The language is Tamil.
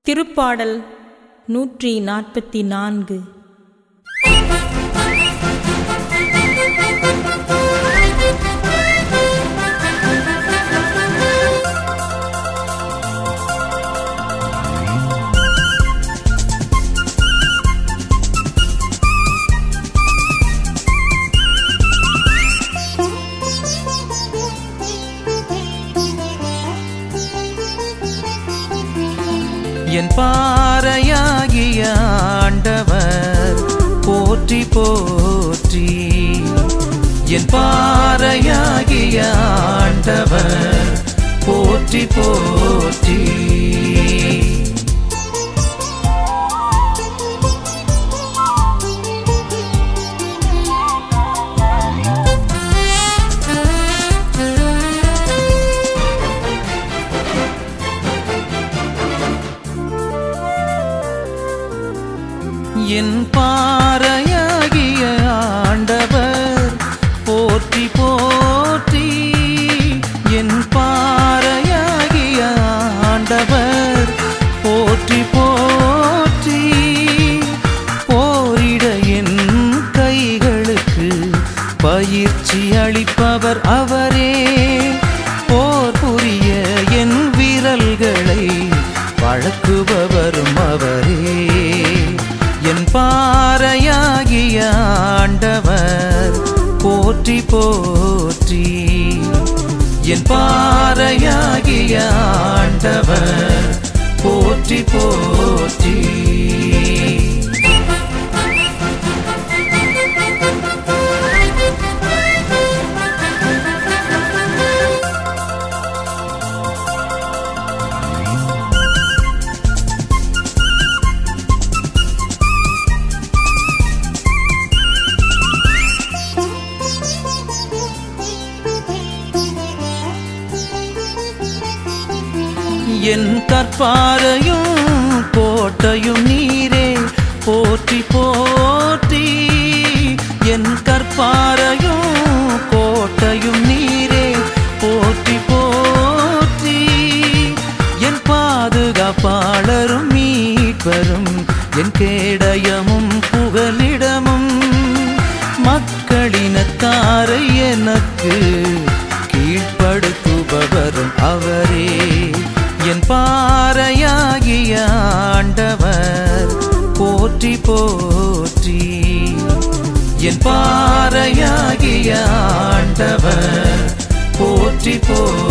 திருப்பாடல் நூற்றி நாற்பத்தி நான்கு என் பாறையாகிய ஆண்டவர் போற்றி போற்றி என் பாறையாகிய ஆண்டவர் போற்றி போற்றி என் பாறையாகிய ஆண்டவர் போற்றி போற்றி என் பாறையாகிய ஆண்டவர் போற்றி போற்றி போரிட என் கைகளுக்கு பயிற்சி அளிப்பவர் அவரே போர் புரிய என் விரல்களை வழக்குபவரும் அவரே என் பாறையாகிய ஆண்டவர் போற்றி போற்றி என் பாறையாகிய ஆண்டவர் போற்றி போற்றி என் கற்பாரையும் கோட்டையும் நீரே போற்றி போற்றி என் கற்பாரையும் கோட்டையும் நீரே போற்றி போற்றி என் பாதுகாப்பாளரும் மீட்பரும் என் கேடயமும் புகலிடமும் மக்களினத்தாரை எனக்கு கீழ்ப்படுத்துபவரும் அவரே என் பாறையாகிய ஆண்டவர் போற்றி போற்றி என் பாறையாகிய ஆண்டவர் போற்றி போற்றி